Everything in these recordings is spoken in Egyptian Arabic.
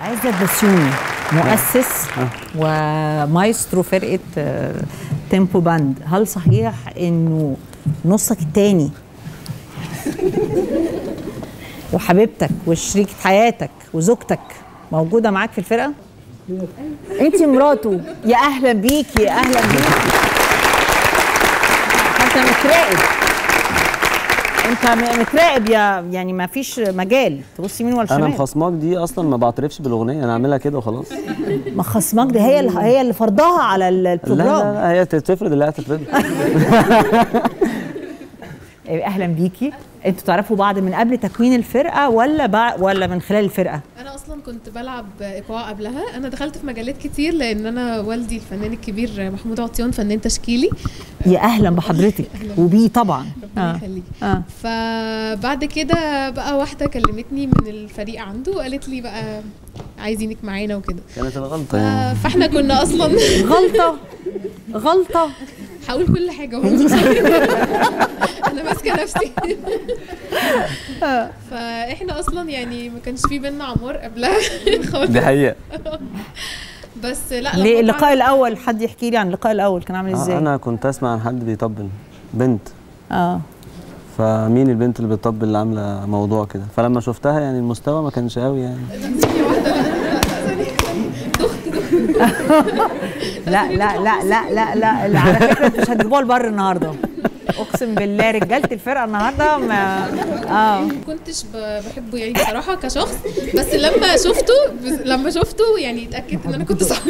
عزت بسيوني مؤسس ومايسترو فرقه آه، تيمبو باند هل صحيح انه نصك التاني وحبيبتك وشريكة حياتك وزوجتك موجودة معاك في الفرقة؟ انت مراته يا اهلا بيكي يا اهلا بيكي انت متراقب انت م- متراقب يا يعني ما فيش مجال تبص يمين ولا انا شمال مخصماك دي اصلا ما بعترفش بالاغنيه انا اعملها كده وخلاص ما خصمك دي هي اللي هي اللي فرضها على ال- لا البروجرام لا, لا هي تفرض اللي هتفرض اهلا بيكي انتوا تعرفوا بعض من قبل تكوين الفرقه ولا بع... ولا من خلال الفرقه انا اصلا كنت بلعب ايقاع قبلها انا دخلت في مجالات كتير لان انا والدي الفنان الكبير محمود عطيان فنان تشكيلي يا اهلا بحضرتك وبيه طبعا ربنا يخليك اه فبعد كده بقى واحده كلمتني من الفريق عنده وقالت لي بقى عايزينك معانا وكده كانت الغلطه ف- يعني فاحنا كنا اصلا غلطه غلطه هقول كل حاجه برضه انا ماسكه نفسي فاحنا اصلا يعني ما كانش في بينا عمار قبلها خالص دي حقيقه بس لا لما ليه اللقاء اتعرف- الاول حد يحكي لي عن اللقاء الاول كان عامل ازاي آه، انا كنت اسمع عن حد بيطبل بنت اه فمين البنت اللي بتطبل اللي عامله موضوع كده فلما شفتها يعني المستوى ما كانش قوي يعني لا لا لا لا لا لا اللي على فكره مش هتجيبوها لبر النهارده اقسم بالله رجاله الفرقه النهارده ما اه ما كنتش ب- بحبه يعني بصراحه كشخص بس لما شفته بس لما شفته يعني اتاكدت ان انا كنت صح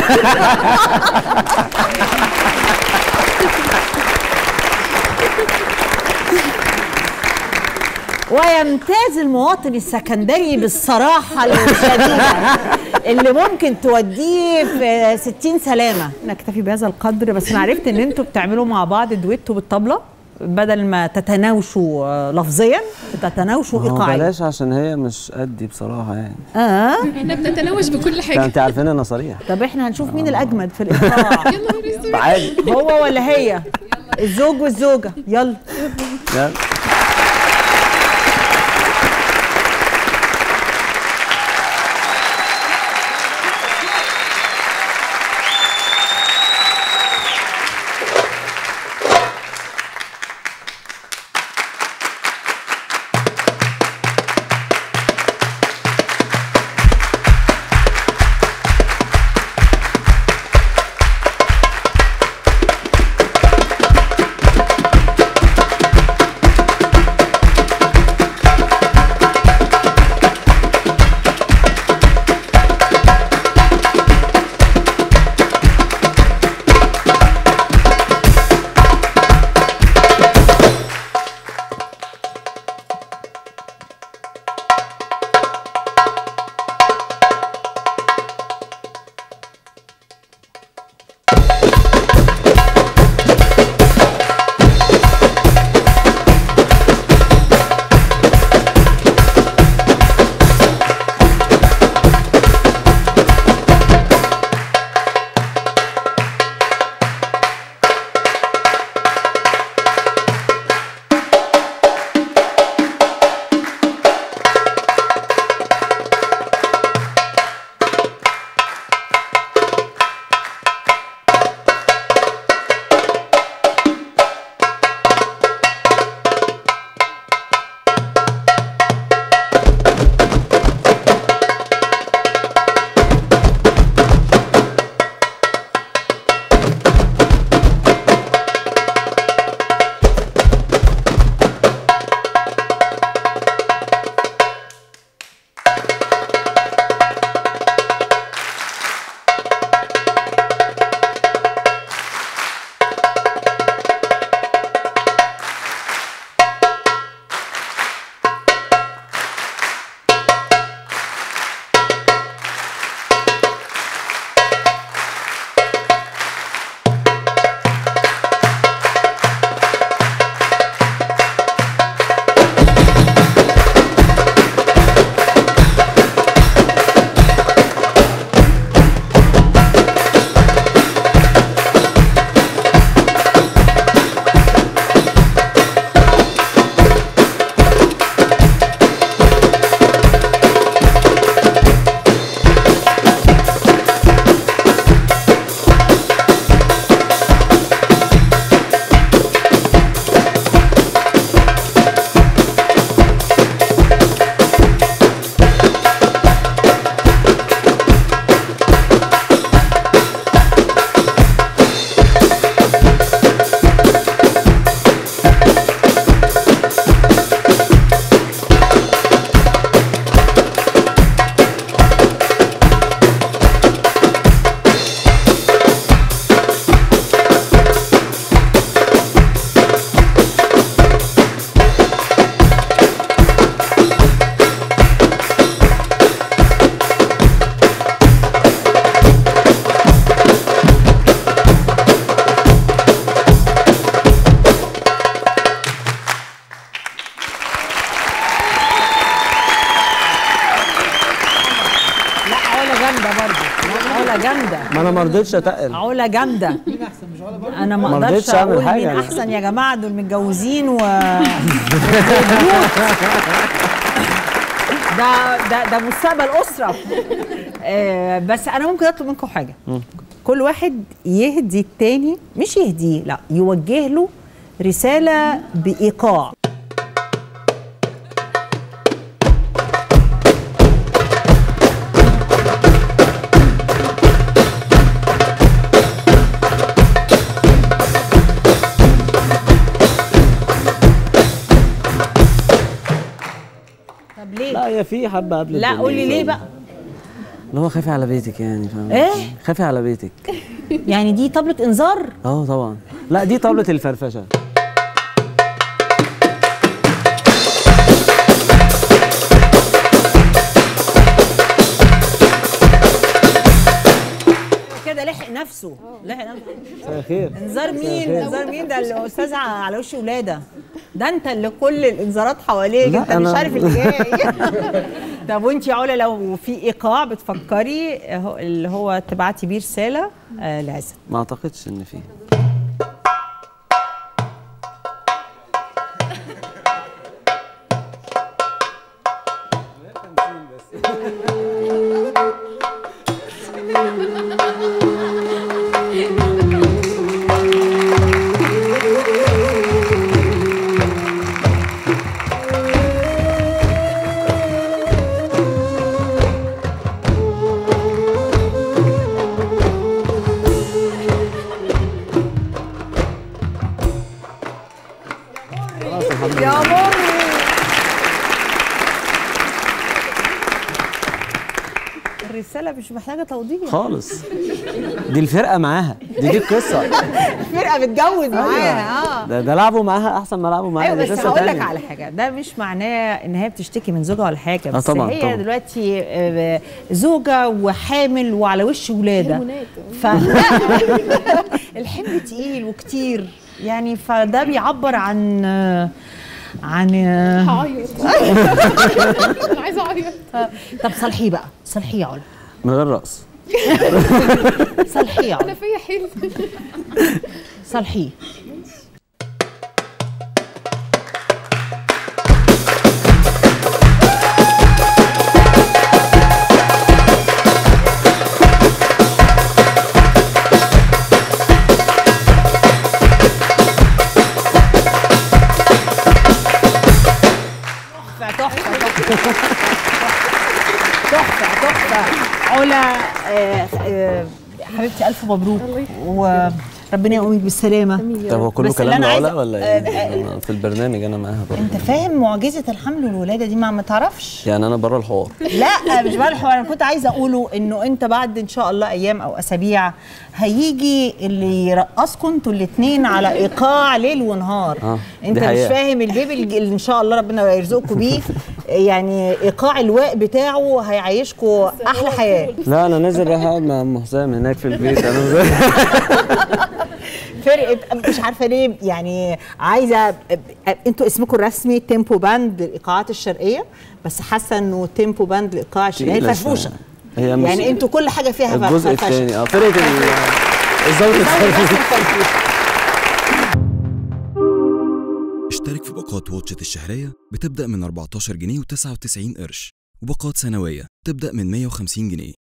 ويمتاز المواطن السكندري بالصراحة الشديدة اللي ممكن توديه في 60 سلامة نكتفي بهذا القدر بس أنا عرفت إن أنتوا بتعملوا مع بعض دويتو بالطبلة بدل ما تتناوشوا آه، لفظيا تتناوشوا ما هو إيقاعيا بلاش عشان هي مش قدي بصراحه يعني اه احنا بنتناوش بكل ده حاجه انت عارفين انا صريح طب احنا هنشوف مين الأجمد في الإيقاع يا نهار اسود عادي هو ولا هي الزوج والزوجة يلا يلا. Thank علا جامده برضه علا جامده ما انا ما رضيتش اتقل علا جامده انا ما ما اقدرش رضيتش أعمل اقول حاجة مين يعني. احسن يا جماعه دول متجوزين و ده ده ده مستقبل اسره آه، بس انا ممكن اطلب منكم حاجه كل واحد يهدي التاني مش يهديه لا يوجه له رساله بايقاع طب ليه لا هي في حبه قبل لا الدنيا. قولي ليه بقى اللي هو خافي على بيتك يعني فاهم إيه؟ خافي على بيتك يعني دي طبلة انذار اه طبعا لا دي طاوله الفرفشه كده لحق نفسه لحق نفسه مساء الخير انذار مين انذار مين ده الاستاذ على وش ولاده ده انت اللي كل الانذارات حواليك لا، انت مش أنا- عارف اللي جاي طب وانت يا علا لو في ايقاع بتفكري اهو- اللي هو تبعتي بيه رساله آه لعزت ما اعتقدش ان في خلاص الحمد لله يا مري الرساله مش محتاجه توضيح خالص دي الفرقه معاها دي دي القصه الفرقه بتجوز معاها اه ده ده لعبوا معاها احسن ما لعبوا معاها ايوه دي بس قصة هقول لك تانية. على حاجه ده مش معناه ان هي بتشتكي من زوجها ولا حاجه بس طبعاً، هي طبعاً. دلوقتي آه، زوجه وحامل وعلى وش ولاده هرمونات. ف الحمل تقيل وكتير يعني فده بيعبر عن آه، عن آه، هعيط انا عايزه اعيط طب صلحيه بقى صلحيه يا علا من غير رقص صلحيه يا انا علا فيا حلم صلحيه تحفه تحفه تحفه تحفه علا آه، آه، حبيبتي الف مبروك وربنا يقومك بالسلامه طب هو كله بس اللي كلام أنا لعلا عايزة- ولا آه، ايه؟ أنا في البرنامج انا معاها برضه انت فاهم معجزه الحمل والولاده دي ما ما تعرفش يعني انا بره الحوار لا مش بقى الحوار انا كنت عايزه اقوله انه انت بعد ان شاء الله ايام او اسابيع هيجي اللي يرقصكم انتوا الاثنين على ايقاع ليل ونهار آه، انت دي مش حقيقة. فاهم البيبي اللي اللي ان شاء الله ربنا يرزقكم بيه يعني ايقاع الواء بتاعه هيعيشكم احلى حياه لا انا نازل رايح اقعد مع ام حسام هناك في البيت انا فرقه مش عارفه ليه يعني عايزه انتوا اسمكم الرسمي تيمبو باند للايقاعات الشرقيه بس حاسه انه تيمبو باند للايقاع الشرقيه تقيلة فرفوشه شوية. هي مش يعني انتوا كل حاجه فيها الجزء فرفشه. الثاني اه فرقه ال- الزوج دوري الثاني بس الفرفوشة. اشترك في باقات واتشت الشهرية بتبدأ من 14 جنيه و99 قرش وباقات سنوية تبدأ من 150 جنيه